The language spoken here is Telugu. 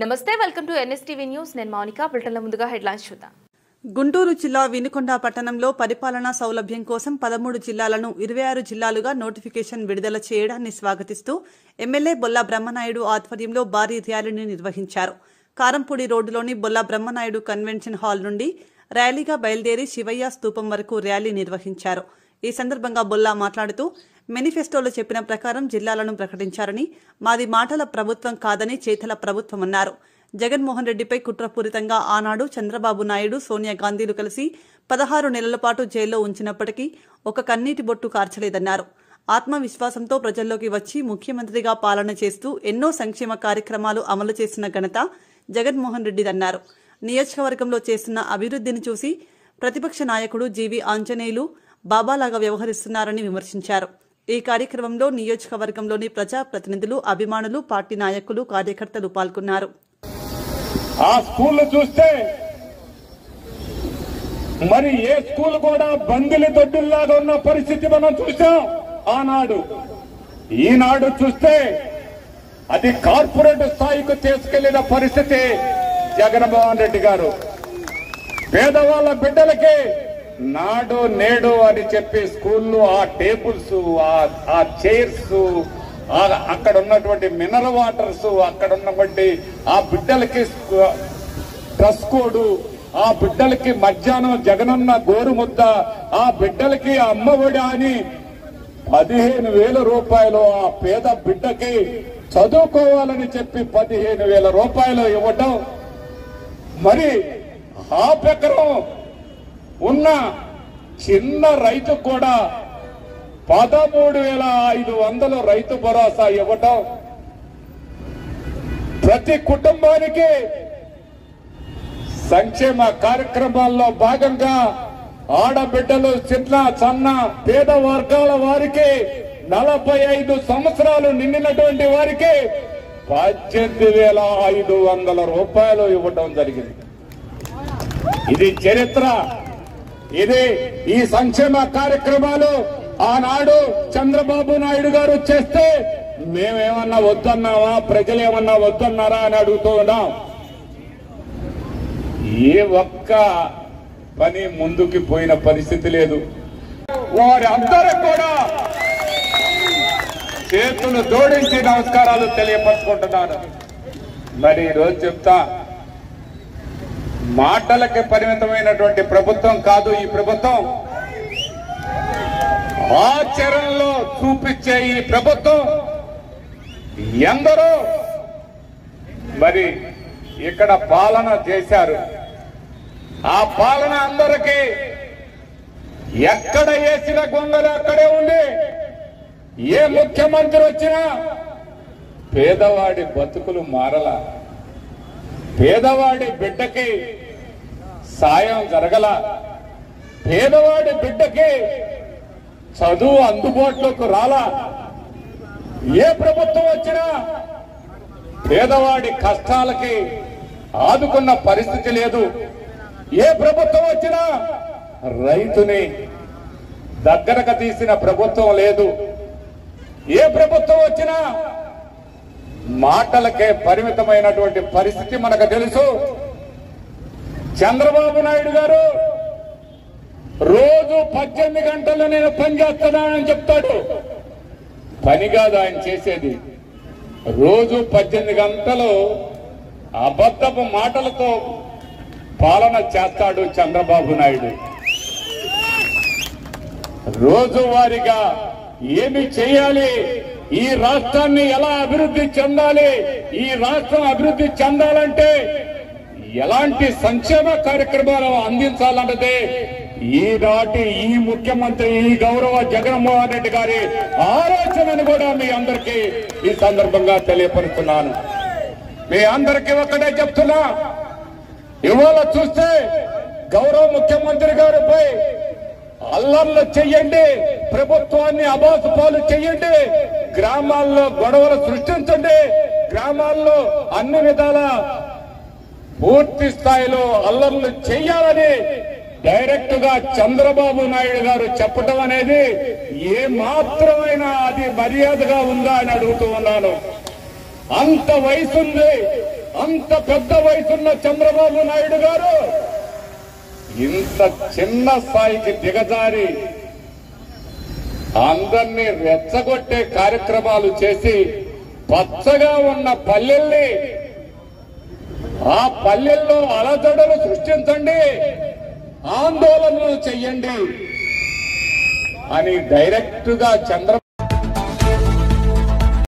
నమస్తే వెల్కమ్ టు ఎన్ఎస్టీవీ న్యూస్ నేను మౌనిక బ్రిటన్ల ముందుగా హెడ్లైన్స్ చూద్దాం గుంటూరు జిల్లా వినుకొండ పట్టణంలో పరిపాలనా సౌలభ్యం కోసం పదమూడు జిల్లాలను ఇరవై ఆరు జిల్లాలుగా నోటిఫికేషన్ విడుదల చేయడాన్ని స్వాగతిస్తూ ఎమ్మెల్యే బొల్లా బ్రహ్మనాయుడు ఆధ్వర్యంలో భారీ ర్యాలీని నిర్వహించారు కారంపూడి రోడ్డులోని బొల్లా బ్రహ్మనాయుడు కన్వెన్షన్ హాల్ నుండి ర్యాలీగా బయలుదేరి శివయ్య స్తూపం వరకు ర్యాలీ నిర్వహించారు ఈ సందర్భంగా బొల్లా మాట్లాడుతూ మేనిఫెస్టోలో చెప్పిన ప్రకారం జిల్లాలను ప్రకటించారని మాది మాటల ప్రభుత్వం కాదని చేతల ప్రభుత్వం అన్నారు జగన్మోహన్ రెడ్డిపై కుట్రపూరితంగా ఆనాడు చంద్రబాబు నాయుడు సోనియా గాంధీలు కలిసి పదహారు నెలల పాటు జైల్లో ఉంచినప్పటికీ ఒక కన్నీటి బొట్టు కార్చలేదన్నారు ఆత్మవిశ్వాసంతో ప్రజల్లోకి వచ్చి ముఖ్యమంత్రిగా పాలన చేస్తూ ఎన్నో సంక్షేమ కార్యక్రమాలు అమలు చేసిన ఘనత జగన్మోహన్ రెడ్డిదన్నారు నియోజకవర్గంలో చేస్తున్న అభివృద్ధిని చూసి ప్రతిపక్ష నాయకుడు జీవి ఆంజనేయులు బాబాలాగా వ్యవహరిస్తున్నారని విమర్శించారు ఈ కార్యక్రమంలో నియోజకవర్గంలోని ప్రజాప్రతినిధులు అభిమానులు పార్టీ నాయకులు కార్యకర్తలు పాల్గొన్నారు ఆ స్కూల్ చూస్తే మరి ఏ స్కూల్ కూడా బందిలి దొడ్డుల్లాగా ఉన్న పరిస్థితి మనం చూసాం ఆనాడు ఈనాడు చూస్తే అది కార్పొరేట్ స్థాయికి తీసుకెళ్లిన పరిస్థితి జగన్మోహన్ రెడ్డి గారు పేదవాళ్ళ బిడ్డలకి నాడు నేడు అని చెప్పి స్కూల్లో ఆ టేబుల్స్ ఆ- ఆ చైర్స్ ఆ- అక్కడ ఉన్నటువంటి మినరల్ వాటర్స్ అక్కడ ఉన్నటువంటి ఆ బిడ్డలకి స్కూ- డ్రెస్ కోడ్ ఆ బిడ్డలకి మధ్యాహ్నం జగనన్న గోరుముద్ద ఆ బిడ్డలకి అమ్మఒడి అని పదిహేను వేల రూపాయలు ఆ పేద బిడ్డకి చదువుకోవాలని చెప్పి పదిహేను వేల రూపాయలు ఇవ్వటం మరి హాఫ్ ఎకరం ఉన్న చిన్న రైతు కూడా పదమూడు వేల ఐదు వందలు రైతు భరోసా ఇవ్వటం ప్రతి కుటుంబానికి సంక్షేమ కార్యక్రమాల్లో భాగంగా ఆడబిడ్డలు చిన్న సన్న పేద వర్గాల వారికి నలభై ఐదు సంవత్సరాలు నిండినటువంటి వారికి పద్దెనిమిది వేల ఐదు వందల రూపాయలు ఇవ్వడం జరిగింది ఇది చరిత్ర ఇది ఈ సంక్షేమ కార్యక్రమాలు ఆనాడు చంద్రబాబు నాయుడు గారు చేస్తే మేమేమన్నా వద్దన్నావా ప్రజలు ఏమన్నా వద్దన్నారా అని అడుగుతూ ఉన్నాం ఏ ఒక్క పని ముందుకి పోయిన పరిస్థితి లేదు వారి అందరూ కూడా చేతులు జోడించి నమస్కారాలు తెలియపరుచుకుంటున్నాను మరి ఈరోజు చెప్తా మాటలకి పరిమితమైనటువంటి ప్రభుత్వం కాదు ఈ ప్రభుత్వం ఆచరణలో చూపించే ఈ ప్రభుత్వం ఎందరో మరి ఇక్కడ పాలన చేశారు ఆ పాలన అందరికీ ఎక్కడ వేసిన గొంగలు అక్కడే ఉంది ఏ ముఖ్యమంత్రి వచ్చినా పేదవాడి బతుకులు మారలా పేదవాడి బిడ్డకి సాయం జరగల పేదవాడి బిడ్డకి చదువు అందుబాటులోకి రాలా ఏ ప్రభుత్వం వచ్చినా పేదవాడి కష్టాలకి ఆదుకున్న పరిస్థితి లేదు ఏ ప్రభుత్వం వచ్చినా రైతుని దగ్గరకు తీసిన ప్రభుత్వం లేదు ఏ ప్రభుత్వం వచ్చినా మాటలకే పరిమితమైనటువంటి పరిస్థితి మనకు తెలుసు చంద్రబాబు నాయుడు గారు రోజు పద్దెనిమిది గంటలు నేను పని చేస్తున్నానని చెప్తాడు పని కాదు ఆయన చేసేది రోజు పద్దెనిమిది గంటలు అబద్ధపు మాటలతో పాలన చేస్తాడు చంద్రబాబు నాయుడు రోజువారీగా ఏమి చేయాలి ఈ రాష్ట్రాన్ని ఎలా అభివృద్ధి చెందాలి ఈ రాష్ట్రం అభివృద్ధి చెందాలంటే ఎలాంటి సంక్షేమ కార్యక్రమాలు అందించాలన్నదే ఈనాటి ఈ ముఖ్యమంత్రి ఈ గౌరవ జగన్మోహన్ రెడ్డి గారి ఆలోచనను కూడా మీ అందరికీ ఈ సందర్భంగా తెలియపరుస్తున్నాను మీ అందరికీ ఒక్కటే చెప్తున్నా ఇవాళ చూస్తే గౌరవ ముఖ్యమంత్రి గారిపై అల్లర్లు చెయ్యండి ప్రభుత్వాన్ని అబాసు పాలు చెయ్యండి గ్రామాల్లో గొడవలు సృష్టించండి గ్రామాల్లో అన్ని విధాల పూర్తి స్థాయిలో అల్లర్లు చెయ్యాలని డైరెక్ట్ గా చంద్రబాబు నాయుడు గారు చెప్పడం అనేది ఏ మాత్రమైనా అది మర్యాదగా ఉందా అని అడుగుతూ ఉన్నాను అంత వయసు ఉంది అంత పెద్ద వయసున్న చంద్రబాబు నాయుడు గారు ఇంత చిన్న స్థాయికి దిగజారి అందరినీ రెచ్చగొట్టే కార్యక్రమాలు చేసి పచ్చగా ఉన్న పల్లెల్ని ఆ పల్లెల్లో అలజడులు సృష్టించండి ఆందోళనలు చెయ్యండి అని డైరెక్ట్ గా చంద్ర